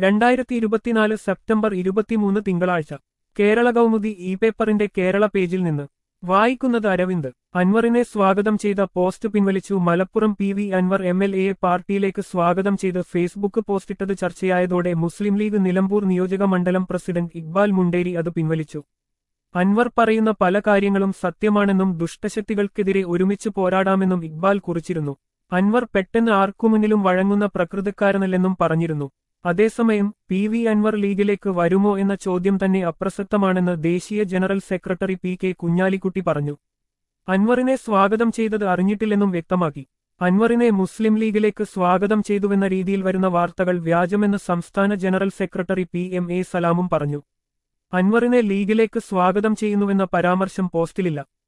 രണ്ടായിരത്തി ഇരുപത്തിനാല് സെപ്റ്റംബർ ഇരുപത്തിമൂന്ന് തിങ്കളാഴ്ച കേരള കൗമുദി ഇ പേപ്പറിന്റെ കേരള പേജിൽ നിന്ന് വായിക്കുന്നത് അരവിന്ദ് അൻവറിനെ സ്വാഗതം ചെയ്ത പോസ്റ്റ് പിൻവലിച്ചു Malappuram P V Anvar M L എയെ പാർട്ടിയിലേക്ക് സ്വാഗതം ചെയ്ത് ഫേസ്ബുക്ക് പോസ്റ്റിട്ടത് ചർച്ചയായതോടെ മുസ്ലിം ലീഗ് നിലമ്പൂർ നിയോജക മണ്ഡലം പ്രസിഡന്റ് ഇക്ബാൽ മുണ്ടേരി അത് പിൻവലിച്ചു അൻവർ പറയുന്ന പല കാര്യങ്ങളും സത്യമാണെന്നും ദുഷ്ടശക്തികൾക്കെതിരെ ഒരുമിച്ച് പോരാടാമെന്നും ഇക്ബാൽ കുറിച്ചിരുന്നു അൻവർ പെട്ടെന്ന് ആർക്കുമുന്നിലും വഴങ്ങുന്ന പ്രകൃതിക്കാരനല്ലെന്നും പറഞ്ഞിരുന്നു അതേസമയം പി വി അൻവർ ലീഗിലേക്ക് വരുമോ എന്ന ചോദ്യം തന്നെ അപ്രസക്തമാണെന്ന് ദേശീയ general secretary P K Kunhalikutty പറഞ്ഞു അൻവറിനെ സ്വാഗതം ചെയ്തത് അറിഞ്ഞിട്ടില്ലെന്നും വ്യക്തമാക്കി അൻവറിനെ മുസ്ലിം ലീഗിലേക്ക് സ്വാഗതം ചെയ്തുവെന്ന രീതിയിൽ വരുന്ന വാർത്തകൾ വ്യാജമെന്ന് സംസ്ഥാന general secretary P M A സലാമും പറഞ്ഞു അൻവറിനെ ലീഗിലേക്ക് സ്വാഗതം ചെയ്യുന്നുവെന്ന പരാമർശം പോസ്റ്റിലില്ല